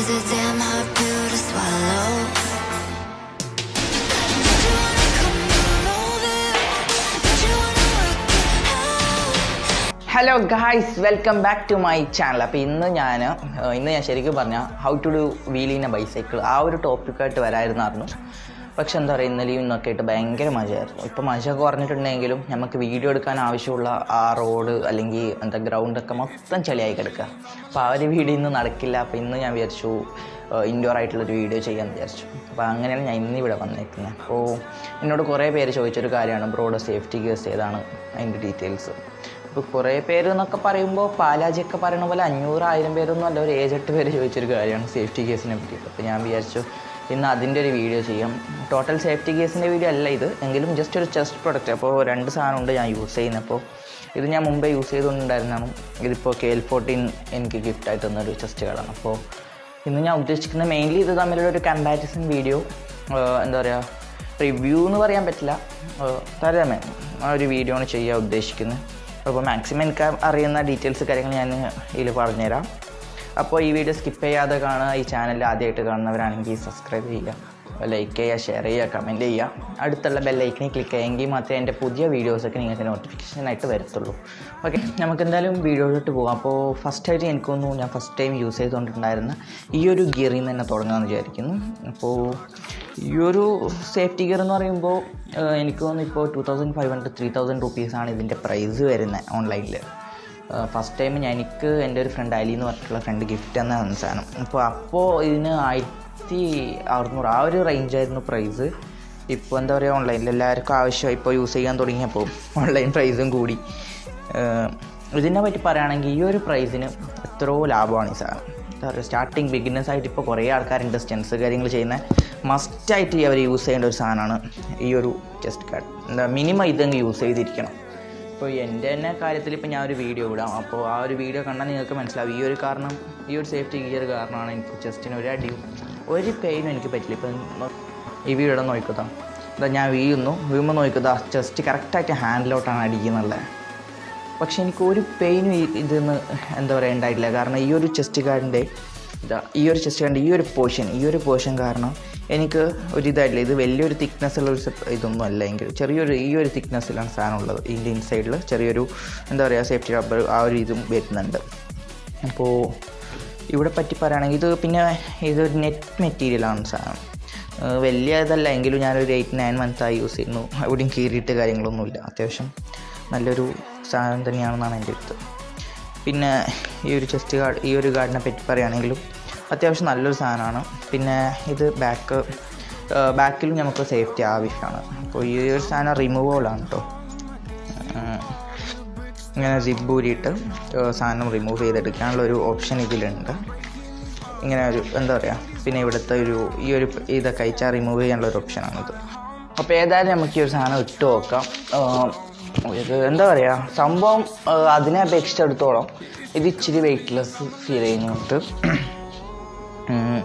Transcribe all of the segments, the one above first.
a damn hard pill to swallow. Don't you wanna come on over? Don't you wanna work it out? Hello guys welcome back to my channel അപ്പോൾ ഇന്ന് ഞാൻ ഇന്ന് ഞാൻ ശരിക്കും പറഞ്ഞാൽ how to do wheel in a bicycle ആ ഒരു ടോപ്പിക്കായിട്ട് വരായിരുന്നായിരുന്നു പക്ഷെ എന്താ പറയുക ഇന്നലെയും ഇന്നൊക്കെ ആയിട്ട് ഭയങ്കര മഴയായിരുന്നു ഇപ്പോൾ മഴ കുറഞ്ഞിട്ടുണ്ടെങ്കിലും നമുക്ക് വീഡിയോ എടുക്കാൻ ആവശ്യമുള്ള ആ റോഡ് അല്ലെങ്കിൽ എന്താ ഗ്രൗണ്ടൊക്കെ മൊത്തം ചെളിയായി കിടക്കുക അപ്പോൾ ആ ഒരു വീഡിയോ ഇന്ന് നടക്കില്ല അപ്പോൾ ഇന്ന് ഞാൻ വിചാരിച്ചു ഇൻഡോർ ആയിട്ടുള്ളൊരു വീഡിയോ ചെയ്യാമെന്ന് വിചാരിച്ചു അപ്പോൾ അങ്ങനെയാണ് ഞാൻ ഇന്ന് ഇവിടെ വന്നേക്കുന്നത് അപ്പോൾ എന്നോട് കുറേ പേര് ചോദിച്ചൊരു കാര്യമാണ് ബ്രോഡ് സേഫ്റ്റി ഗേഴ്സ് ഏതാണ് അതിൻ്റെ ഡീറ്റെയിൽസ് ഇപ്പോൾ കുറേ പേര് എന്നൊക്കെ പറയുമ്പോൾ പാലാജിയൊക്കെ പറയുന്ന പോലെ അഞ്ഞൂറ് ആയിരം പേരൊന്നും അല്ല ഒരു ഏഴെട്ട് പേര് ചോദിച്ചൊരു കാര്യമാണ് സേഫ്റ്റി കേസിനെ പറ്റിയിട്ട് അപ്പോൾ ഞാൻ വിചാരിച്ചു ഇന്ന് അതിൻ്റെ ഒരു വീഡിയോ ചെയ്യാം ടോട്ടൽ സേഫ്റ്റി കേസിൻ്റെ വീഡിയോ അല്ല ഇത് എങ്കിലും ജസ്റ്റ് ഒരു ചെസ്റ്റ് പ്രൊഡക്റ്റ് അപ്പോൾ രണ്ട് സാധനമുണ്ട് ഞാൻ യൂസ് ചെയ്യുന്നത് അപ്പോൾ ഇത് ഞാൻ മുമ്പേ യൂസ് ചെയ്തുകൊണ്ടുണ്ടായിരുന്നതാണ് ഇതിപ്പോൾ കെ എൽ ഫോർട്ടീൻ എനിക്ക് ഗിഫ്റ്റായിട്ട് തന്നൊരു ചെസ്റ്റ് കാർഡാണ് അപ്പോൾ ഇന്ന് ഞാൻ ഉദ്ദേശിക്കുന്നത് മെയിൻലി ഇത് തമ്മിലുള്ള ഒരു കമ്പാരിസൺ വീഡിയോ എന്താ പറയുക റിവ്യൂ എന്ന് പറയാൻ പറ്റില്ല താരതമ്യം ആ ഒരു വീഡിയോ ആണ് ചെയ്യാൻ ഉദ്ദേശിക്കുന്നത് അപ്പോൾ മാക്സിമം എനിക്ക് അറിയുന്ന ഡീറ്റെയിൽസ് കാര്യങ്ങൾ ഞാൻ ഇതിൽ പറഞ്ഞുതരാം അപ്പോൾ ഈ വീഡിയോ സ്കിപ്പ് ചെയ്യാതെ കാണുക ഈ ചാനൽ ആദ്യമായിട്ട് കാണുന്നവരാണെങ്കിൽ സബ്സ്ക്രൈബ് ചെയ്യുക ലൈക്ക് ചെയ്യുക ഷെയർ ചെയ്യുക കമൻറ്റ് ചെയ്യുക അടുത്തുള്ള ബെല്ലൈക്കണിൽ ക്ലിക്ക് ചെയ്യുമെങ്കിൽ മാത്രമേ എൻ്റെ പുതിയ വീഡിയോസൊക്കെ നിങ്ങൾക്ക് നോട്ടിഫിക്കേഷനായിട്ട് വരത്തുള്ളൂ ഓക്കെ നമുക്ക് എന്തായാലും വീഡിയോയിലോട്ട് പോകാം അപ്പോൾ ഫസ്റ്റായിട്ട് എനിക്ക് തോന്നുന്നു ഞാൻ ഫസ്റ്റ് ടൈം യൂസ് ചെയ്തുകൊണ്ടിട്ടുണ്ടായിരുന്ന ഈ ഒരു ഗിയറിൽ നിന്ന് തന്നെ തുടങ്ങാമെന്ന് വിചാരിക്കുന്നു അപ്പോൾ ഈ ഒരു സേഫ്റ്റി ഗിയർ എന്ന് പറയുമ്പോൾ ഏഹ്, എനിക്ക് തോന്നുന്നു ഇപ്പോൾ two thousand five hundred three thousand റുപ്പീസാണ് ഇതിൻ്റെ പ്രൈസ് വരുന്നത് ഓൺലൈനിൽ ഫസ്റ്റ് ടൈം ഞാൻ എനിക്ക് എൻ്റെ ഒരു ഫ്രണ്ട് അലി എന്ന് പറഞ്ഞിട്ടുള്ള ഫ്രണ്ട് ഗിഫ്റ്റ് തന്ന സാധനം അപ്പോൾ അപ്പോൾ ഇതിന് ആയിരത്തി അറുന്നൂറ് ആ ഒരു റേഞ്ചായിരുന്നു പ്രൈസ് ഇപ്പോൾ എന്താ പറയുക ഓൺലൈനിൽ എല്ലാവർക്കും ആവശ്യം ഇപ്പോൾ യൂസ് ചെയ്യാൻ തുടങ്ങിയപ്പോൾ ഓൺലൈൻ പ്രൈസും കൂടി ഏഹ്, ഇതിനെ പറ്റി പറയുകയാണെങ്കിൽ ഈ ഒരു പ്രൈസിന് എത്രയോ ലാഭമാണ് ഈ സാധനം എന്താ പറയുക സ്റ്റാർട്ടിങ് ബിഗിനേഴ്സ് ആയിട്ട് ഇപ്പോൾ കുറേ ആൾക്കാരുണ്ട് സ്റ്റെൻസ് കാര്യങ്ങൾ ചെയ്യുന്ന മസ്റ്റായിട്ട് അവർ യൂസ് ചെയ്യേണ്ട ഒരു സാധനമാണ് ഈ ഒരു ചെസ്റ്റ് കാർഡ് എന്താ മിനിമം ഇതെങ്കിൽ യൂസ് ചെയ്തിരിക്കണം ഇപ്പോൾ എൻ്റെ തന്നെ കാര്യത്തിൽ ഇപ്പോൾ ഞാൻ ഒരു വീഡിയോ ഇടാം അപ്പോൾ ആ ഒരു വീഡിയോ കണ്ടാൽ നിങ്ങൾക്ക് മനസ്സിലാവും ഈ ഒരു കാരണം ഈ ഒരു സേഫ്റ്റി ഗിയർ കാരണമാണ് എനിക്ക് ചെസ്റ്റിന് ഒരു അടിയും ഒരു പെയിനും എനിക്ക് പറ്റില്ല ഇപ്പം ഈ വീഡിയോ നോക്കിക്കോത്താം ഇതാ ഞാൻ വീഴുന്നു വീഴുമ്പോൾ നോക്കിക്കോത്താ ചെസ്റ്റ് കറക്റ്റായിട്ട് ഹാൻഡിലോട്ടാണ് അടിക്കുന്നുള്ളത് പക്ഷെ എനിക്ക് ഒരു പെയിനും ഇതെന്ന് എന്താ പറയുക ഉണ്ടായിട്ടില്ല കാരണം ഈ ഒരു ചെസ്റ്റ് കാർഡിൻ്റെ ഇതാ ഈ ഒരു ചെസ്റ്റ് കാർഡിൻ്റെ ഈ ഒരു പോർഷൻ ഈ ഒരു പോർഷൻ കാരണം എനിക്ക് ഒരു ഇതായിട്ടില്ല ഇത് വലിയൊരു തിക്നെസ് ഉള്ള ഒരു സെറ്റ് ഇതൊന്നും അല്ല എങ്കിൽ ചെറിയൊരു ഈ ഒരു തിക്നെസ്സിലാണ് സാധനം ഉള്ളത് ഇതിൻ്റെ ഇൻസൈഡിൽ ചെറിയൊരു എന്താ പറയുക സേഫ്റ്റി റബ്ബർ ആ ഒരു ഇതും വരുന്നുണ്ട് അപ്പോൾ ഇവിടെ പറ്റി പറയുകയാണെങ്കിൽ ഇത് പിന്നെ ഇതൊരു നെറ്റ് മെറ്റീരിയലാണ് സാധനം ഏഹ് വലിയ ഇതല്ല എങ്കിലും ഞാനൊരു എയ്റ്റ് നയൻ മന്ത്സായി യൂസ് ചെയ്യുന്നു എവിടെയും കീറിയിട്ട് കാര്യങ്ങളൊന്നുമില്ല അത്യാവശ്യം നല്ലൊരു സാധനം തന്നെയാണെന്നാണ് എൻ്റെ അടുത്ത് പിന്നെ ഈ ഒരു ചെസ്റ്റ് ഗാർഡ് ഈ ഒരു ഗാർഡിനെ പറ്റി പറയുകയാണെങ്കിലും അത്യാവശ്യം നല്ലൊരു സാധനമാണ് പിന്നെ ഇത് ബാക്ക് ബാക്കിലും നമുക്ക് സേഫ്റ്റി ആവശ്യമാണ് അപ്പോൾ ഈ ഒരു സാധനം റിമൂവബിളാണ് കേട്ടോ ഇങ്ങനെ സിബ് ഊരിയിട്ട് ഏഹ് സാധനം റിമൂവ് ചെയ്തെടുക്കാനുള്ള ഒരു ഓപ്ഷൻ ഇതിലുണ്ട് ഇങ്ങനെ ഒരു എന്താ പറയുക പിന്നെ ഇവിടുത്തെ ഒരു ഈ ഒരു ഇതൊക്കെ അയച്ചാൽ റിമൂവ് ചെയ്യാനുള്ള ഒരു ഓപ്ഷനാണിത് അപ്പോൾ ഏതായാലും നമുക്ക് ഈ ഒരു സാധനം ഇട്ട് നോക്കാം ആഹ് ഇത് എന്താ പറയുക സംഭവം ആഹ് അതിനെ അപേക്ഷിച്ചിടത്തോളം ഇത് ഇച്ചിരി വെയ്റ്റ്ലെസ് ഫീൽ ചെയ്യുന്നുണ്ട് ഉം.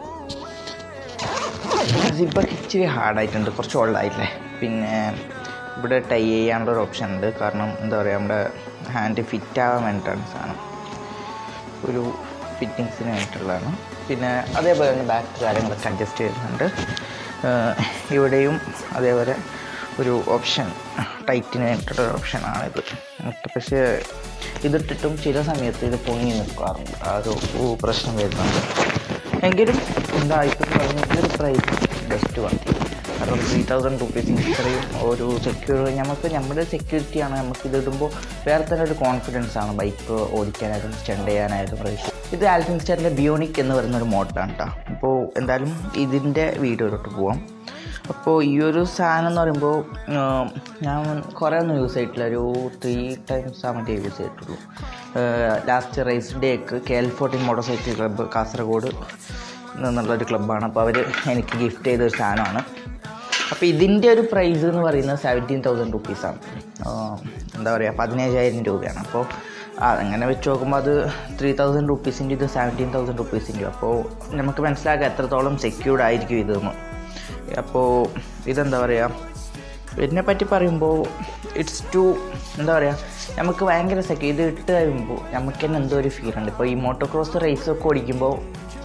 സിബൊക്കെ ഇച്ചിരി ഹാർഡായിട്ടുണ്ട് കുറച്ച് ഓൾഡായില്ലേ പിന്നെ ഇവിടെ ടൈ ചെയ്യാനുള്ള ഒരു ഓപ്ഷൻ ഉണ്ട് കാരണം എന്താ പറയുക നമ്മുടെ ഹാൻഡ് ഫിറ്റ് ആവാൻ വേണ്ടിയിട്ടാണ് സാധനം ഒരു ഫിറ്റിങ്സിന് വേണ്ടിയിട്ടുള്ളതാണ് പിന്നെ അതേപോലെ തന്നെ ബാക്ക് കാര്യങ്ങളൊക്കെ അഡ്ജസ്റ്റ് ചെയ്യുന്നുണ്ട് ഏഹ് ഇവിടെയും അതേപോലെ ഒരു ഓപ്ഷൻ ടൈറ്റിന് വേണ്ടിയിട്ടുള്ള ഒരു ഓപ്ഷനാണിത് എന്നിട്ട് പക്ഷേ ഇതിട്ടിട്ടും ചില സമയത്ത് ഇത് പൊങ്ങി നിൽക്കാറുണ്ട് ആ ഒരു പ്രശ്നം വരുന്നുണ്ട് എങ്കിലും എന്താ ഇപ്പം പറഞ്ഞൊരു പ്രൈസ് ബെസ്റ്റ് വണ്ടി കാരണം ത്രീ തൗസൻഡ് റുപ്പീസിന് ഇത്രയും ഒരു സെക്യൂർ നമുക്ക് നമ്മുടെ സെക്യൂരിറ്റിയാണ് നമുക്ക് ഇത് ഇടുമ്പോൾ വേറെ തന്നെ ഒരു കോൺഫിഡൻസ് ആണ് ബൈക്ക് ഓടിക്കാനായിട്ടും സ്റ്റണ്ട് ചെയ്യാനായിട്ടും പ്രൈസ് ഇത് ആൽഫിൻ സ്റ്റാറിലെ ബിയോണിക് എന്ന് പറയുന്ന ഒരു മോഡലാണ് കേട്ടോ അപ്പോൾ എന്തായാലും ഇതിൻ്റെ വീഡിയോയിലോട്ട് പോവാം അപ്പോൾ ഈ ഒരു സാധനം എന്ന് പറയുമ്പോൾ ആം, ഞാൻ കുറേ ഒന്നും യൂസ് ചെയ്തിട്ടില്ല ഒരു ത്രീ ടൈംസ് ആ മറ്റേ യൂസ് ചെയ്തിട്ടുള്ളൂ ലാസ്റ്റ് റേസ് ഡേക്ക് K L fourteen motorcycle club Kasaragod എന്നുള്ളൊരു ക്ലബ്ബാണ് അപ്പോൾ അവർ എനിക്ക് ഗിഫ്റ്റ് ചെയ്ത ഒരു സാധനമാണ് അപ്പോൾ ഇതിൻ്റെ ഒരു പ്രൈസ് എന്ന് പറയുന്നത് സെവൻറ്റീൻ തൗസൻഡ് റുപ്പീസാണ് എന്താ പറയുക പതിനേഴായിരം രൂപയാണ് അപ്പോൾ അങ്ങനെ വെച്ച് നോക്കുമ്പോൾ അത് ത്രീ തൗസൻഡ് റുപ്പീസിൻ്റെ ഇത് സെവൻറ്റീൻ തൗസൻഡ് റുപ്പീസിൻ്റെ അപ്പോൾ നമുക്ക് മനസ്സിലാക്കാം എത്രത്തോളം സെക്യൂർഡ് ആയിരിക്കും ഇതെന്ന് അപ്പോൾ ഇതെന്താ പറയുക ഇതിനെ പറ്റി പറയുമ്പോൾ ഇറ്റ്സ് ടു എന്താ പറയുക നമുക്ക് ഭയങ്കര സെക്യൂ ഇത് ഇട്ട് കഴിയുമ്പോൾ നമുക്ക് തന്നെ എന്തോ ഒരു ഫീൽ ഉണ്ട് ഇപ്പോൾ ഈ മോട്ടോർ ക്രോസ് റേസൊക്കെ ഓടിക്കുമ്പോൾ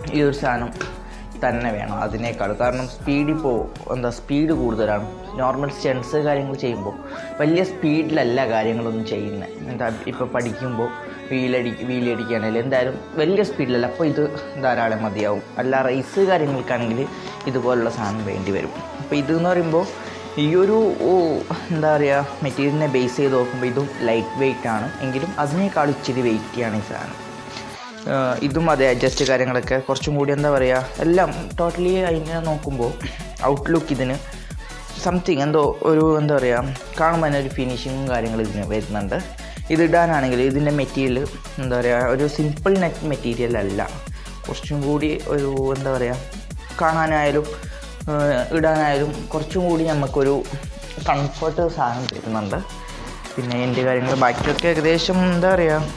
ഈ ഒരു സാധനം തന്നെ വേണം അതിനേക്കാൾ കാരണം സ്പീഡ് ഇപ്പോൾ എന്താ സ്പീഡ് കൂടുതലാണ് നോർമൽ സ്റ്റെൻസ് കാര്യങ്ങൾ ചെയ്യുമ്പോൾ വലിയ സ്പീഡിലല്ല കാര്യങ്ങളൊന്നും ചെയ്യുന്നത് എന്താ ഇപ്പോൾ പഠിക്കുമ്പോൾ വീലടി വീലടിക്കുകയാണെങ്കിൽ എന്തായാലും വലിയ സ്പീഡിലല്ല അപ്പോൾ ഇത് ധാരാളം മതിയാവും അല്ല റേസ് കാര്യങ്ങൾക്കാണെങ്കിൽ ഇതുപോലുള്ള സാധനം വേണ്ടി വരും അപ്പോൾ ഇതെന്ന് പറയുമ്പോൾ ഈ ഒരു ഓ, എന്താ പറയുക മെറ്റീരിയലിനെ ബേസ് ചെയ്ത് നോക്കുമ്പോൾ ഇതും ലൈറ്റ് വെയിറ്റ് ആണ് എങ്കിലും അതിനേക്കാൾ ഇച്ചിരി വെയിറ്റിയാണ് ഈ സാധനം ആഹ് ഇതും അതെ അഡ്ജസ്റ്റ് കാര്യങ്ങളൊക്കെ കുറച്ചും കൂടി എന്താ പറയുക എല്ലാം ടോട്ടലി അതിനെ നോക്കുമ്പോൾ ഔട്ട്ലുക്ക് ഇതിന് സംതിങ് എന്തോ ഒരു എന്താ പറയുക കാണുമ്പോൾ തന്നെ ഒരു ഫിനിഷിങ്ങും കാര്യങ്ങളും ഇതിന് വരുന്നുണ്ട് ഇത് ഇടാനാണെങ്കിൽ ഇതിൻ്റെ മെറ്റീരിയൽ എന്താ പറയുക ഒരു സിമ്പിൾ നെറ്റ് മെറ്റീരിയൽ അല്ല കുറച്ചും കൂടി ഒരു എന്താ പറയുക കാണാനായാലും ആഹ് ഇടാനായാലും കുറച്ചും കൂടി നമുക്കൊരു കംഫർട്ട് സാധനം തരുന്നുണ്ട് പിന്നെ എൻ്റെ കാര്യങ്ങൾ ബാക്കിയൊക്കെ ഏകദേശം എന്താ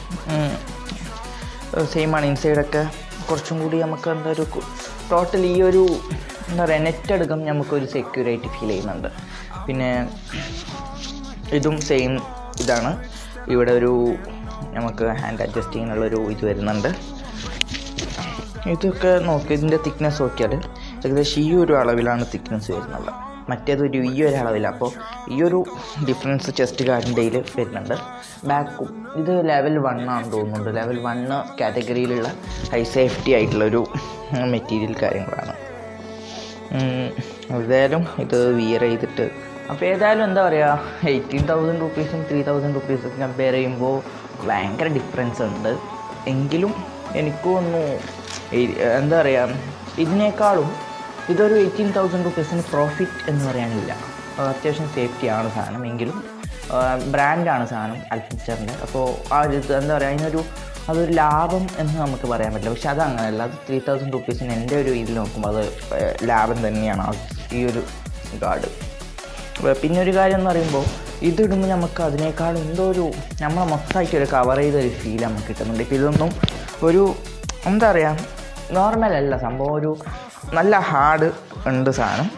പറയുക സെയിം ആണ് ഇൻസൈഡൊക്കെ കുറച്ചും കൂടി നമുക്ക് എന്താ ഒരു ടോട്ടൽ ഈ ഒരു എന്താ പറയുക നെറ്റ് എടുക്കും നമുക്കൊരു സെക്യൂരിറ്റി ഫീൽ ചെയ്യുന്നുണ്ട് പിന്നെ ഇതും സെയിം ഇതാണ് ഇവിടെ ഒരു നമുക്ക് ഹാൻഡ് അഡ്ജസ്റ്റ് ചെയ്യാനുള്ളൊരു ഇത് വരുന്നുണ്ട് ഇതൊക്കെ നോക്കി ഇതിൻ്റെ തിക്നെസ് നോക്കിയാൽ ഏകദേശം ഈ ഒരു അളവിലാണ് തിക്നെസ് വരുന്നത് മറ്റേതൊരു ഈ ഒരു അളവില്ല അപ്പോൾ ഈ ഒരു ഡിഫറൻസ് ചെസ്റ്റ് കാർഡിൻ്റെയിൽ വരുന്നുണ്ട് ബാക്കും ഇത് ലെവൽ വൺ ആണെന്ന് തോന്നുന്നുണ്ട് ലെവൽ വണ്ണ് കാറ്റഗറിയിലുള്ള ഹൈ സേഫ്റ്റി ആയിട്ടുള്ളൊരു മെറ്റീരിയൽ കാര്യങ്ങളാണ് ഉം, ഏതായാലും ഇത് വിയർ ചെയ്തിട്ട് അപ്പോൾ ഏതായാലും എന്താ പറയുക എയ്റ്റീൻ തൗസൻഡ് റുപ്പീസും ത്രീ തൗസൻഡ് റുപ്പീസും കമ്പയർ ചെയ്യുമ്പോൾ ഭയങ്കര ഡിഫറൻസ് ഉണ്ട് എങ്കിലും എനിക്ക് തോന്നുന്നു ഈ- എന്താ പറയുക ഇതിനേക്കാളും ഇതൊരു എയ്റ്റീൻ തൗസൻഡ് റുപ്പീസിന് പ്രോഫിറ്റ് എന്ന് പറയാനില്ല ആ, അത്യാവശ്യം സേഫ്റ്റിയാണ് സാധനം എങ്കിലും ബ്രാൻഡാണ് സാധനം അൽഫിച്ചറിൻ്റെ അപ്പോൾ ആ ഒരു ഇത് എന്താ പറയുക അതിനൊരു അതൊരു ലാഭം എന്ന് നമുക്ക് പറയാൻ പറ്റില്ല പക്ഷെ അത് അങ്ങനെയല്ല അത് ത്രീ തൗസൻഡ് റുപ്പീസിന് എൻ്റെ ഒരു ഇതിൽ നോക്കുമ്പോൾ അത് ഏഹ്, ലാഭം തന്നെയാണ് ആ ഈ ഒരു ഗാർഡ് പിന്നെ ഒരു കാര്യം എന്ന് പറയുമ്പോൾ ഇതിടുമ്പോൾ നമുക്ക് അതിനേക്കാൾ എന്തോ ഒരു നമ്മളെ മൊത്തമായിട്ട് ഒരു കവർ ചെയ്ത ഒരു ഫീൽ നമുക്ക് കിട്ടുന്നുണ്ട് ഇപ്പം ഇതൊന്നും ഒരു എന്താ പറയുക നോർമൽ അല്ല സംഭവം ഒരു നല്ല ഹാർഡ് ഉണ്ട് സാധനം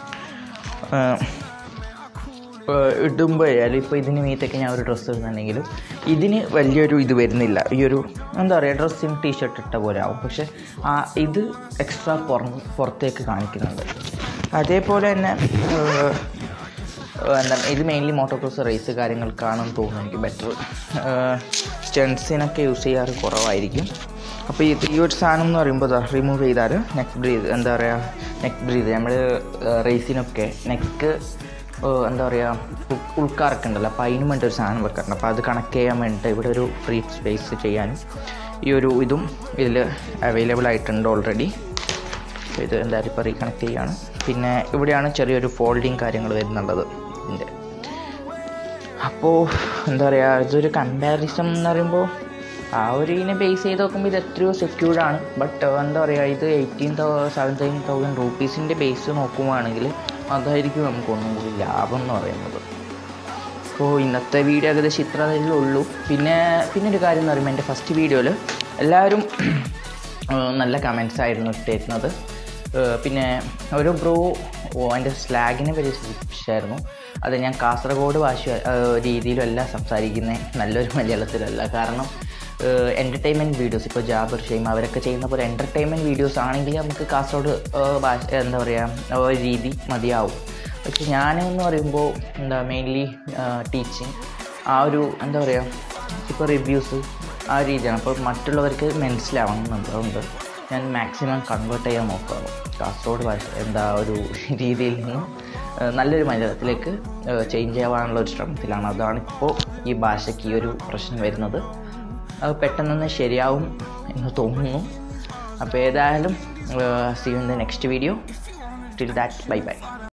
ഇടുമ്പോൾ ആയാലും ഇപ്പോൾ ഇതിന് മീത്തൊക്കെ ഞാൻ ഒരു ഡ്രസ്സ് ഇടുന്നുണ്ടെങ്കിലും ഇതിന് വലിയൊരു ഇത് വരുന്നില്ല ഈ ഒരു എന്താ പറയുക ഡ്രസ്സും ടീഷർട്ട് ഇട്ട പോലെ ആവും പക്ഷെ ആ ഇത് എക്സ്ട്രാ പുറം പുറത്തേക്ക് കാണിക്കുന്നുണ്ട് അതേപോലെ തന്നെ ഏഹ്, എന്താ ഇത് മെയിൻലി മോട്ടോക്രോസ് റേസ് കാര്യങ്ങൾക്കാണെന്ന് തോന്നുന്നു എനിക്ക് ബെറ്റർ സ്റ്റെൻസിനൊക്കെ യൂസ് ചെയ്യാറ് കുറവായിരിക്കും അപ്പോൾ ഇത് ഈ ഒരു സാധനം എന്ന് പറയുമ്പോൾ റിമൂവ് ചെയ്താൽ നെക്ക് ബ്രീത് എന്താ പറയുക നെക്ക് ബ്രീത് നമ്മൾ റേസിനൊക്കെ നെക്ക് എന്താ പറയുക ഉൾക്കാറൊക്കെ ഉണ്ടല്ലോ അപ്പോൾ അതിനും വേണ്ടി ഒരു സാധനം വെക്കാറുണ്ട് അപ്പോൾ അത് കണക്ട് ചെയ്യാൻ വേണ്ടിയിട്ട് ഇവിടെ ഒരു ഫ്രീ സ്പേസ് ചെയ്യാനും ഈ ഒരു ഇതും ഇതിൽ അവൈലബിൾ ആയിട്ടുണ്ട് ഓൾറെഡി അപ്പോൾ ഇത് എന്തായാലും ഇപ്പോൾ റീകണക്ട് ചെയ്യുകയാണ് പിന്നെ ഇവിടെയാണ് ചെറിയൊരു ഫോൾഡിങ് കാര്യങ്ങൾ വരുന്നുള്ളത് ഇതിൻ്റെ അപ്പോൾ എന്താ പറയുക ഇതൊരു കമ്പാരിസൺ എന്ന് പറയുമ്പോൾ ആ ഒരു ഇതിനെ ബേസ് ചെയ്ത് നോക്കുമ്പോൾ ഇത് എത്രയോ സെക്യൂർഡ് ആണ് ബട്ട് എന്താ പറയുക ഇത് എയ്റ്റീൻ തൗ സെവൻറ്റീൻ തൗസൻഡ് റുപ്പീസിൻ്റെ ബേസ് നോക്കുവാണെങ്കിൽ അതായിരിക്കും നമുക്ക് ഒന്നും കൂടി ലാഭം എന്ന് പറയുന്നത് അപ്പോൾ ഇന്നത്തെ വീഡിയോ ഏകദേശം ഇത്ര ഉള്ളൂ പിന്നെ പിന്നെ ഒരു കാര്യം എന്ന് പറയുമ്പോൾ എൻ്റെ ഫസ്റ്റ് വീഡിയോയിൽ എല്ലാവരും ഏഹ്, നല്ല കമൻസ് ആയിരുന്നു ഇട്ടിരുന്നത് ഏഹ്, പിന്നെ ഒരു ബ്രോ എൻ്റെ സ്ലാഗിനെ പറ്റി സൂചിപ്പിച്ചായിരുന്നു അത് ഞാൻ കാസർഗോഡ് ഭാഷ ഏഹ്, രീതിയിലല്ല സംസാരിക്കുന്നത് നല്ലൊരു മലയാളത്തിലല്ല കാരണം എൻ്റർടൈൻമെൻറ്റ് വീഡിയോസ് ഇപ്പോൾ ജാബർ ഷെയ്മ അവരൊക്കെ ചെയ്യുന്ന പോലെ എൻ്റർടൈൻമെൻറ്റ് വീഡിയോസ് ആണെങ്കിൽ നമുക്ക് കാസർഗോഡ് ഏഹ്, ഭാഷ എന്താ പറയുക ഒരു രീതി മതിയാവും പക്ഷെ ഞാൻ എന്ന് പറയുമ്പോൾ എന്താ മെയിൻലി ടീച്ചിങ് ആ ഒരു എന്താ പറയുക ഇപ്പോൾ റിവ്യൂസ് ആ ഒരു രീതിയാണ് അപ്പോൾ മറ്റുള്ളവർക്ക് മനസ്സിലാവണം എന്നുള്ളതുകൊണ്ട് ഞാൻ മാക്സിമം കൺവേർട്ട് ചെയ്യാൻ നോക്കാറുള്ളൂ കാസർഗോഡ് ഭാഷ എന്താ ഒരു രീതിയിൽ നിന്നും ഏഹ്, നല്ലൊരു മലയാളത്തിലേക്ക് ചേഞ്ച് ആവാനുള്ള ഒരു ശ്രമത്തിലാണ് അതാണ് ഇപ്പോൾ ഈ ഭാഷയ്ക്ക് ഈ ഒരു പ്രശ്നം വരുന്നത് അത് പെട്ടെന്ന് ശരിയാവും എന്ന് തോന്നുന്നു അപ്പോൾ ഏതായാലും see in the next video till that bye by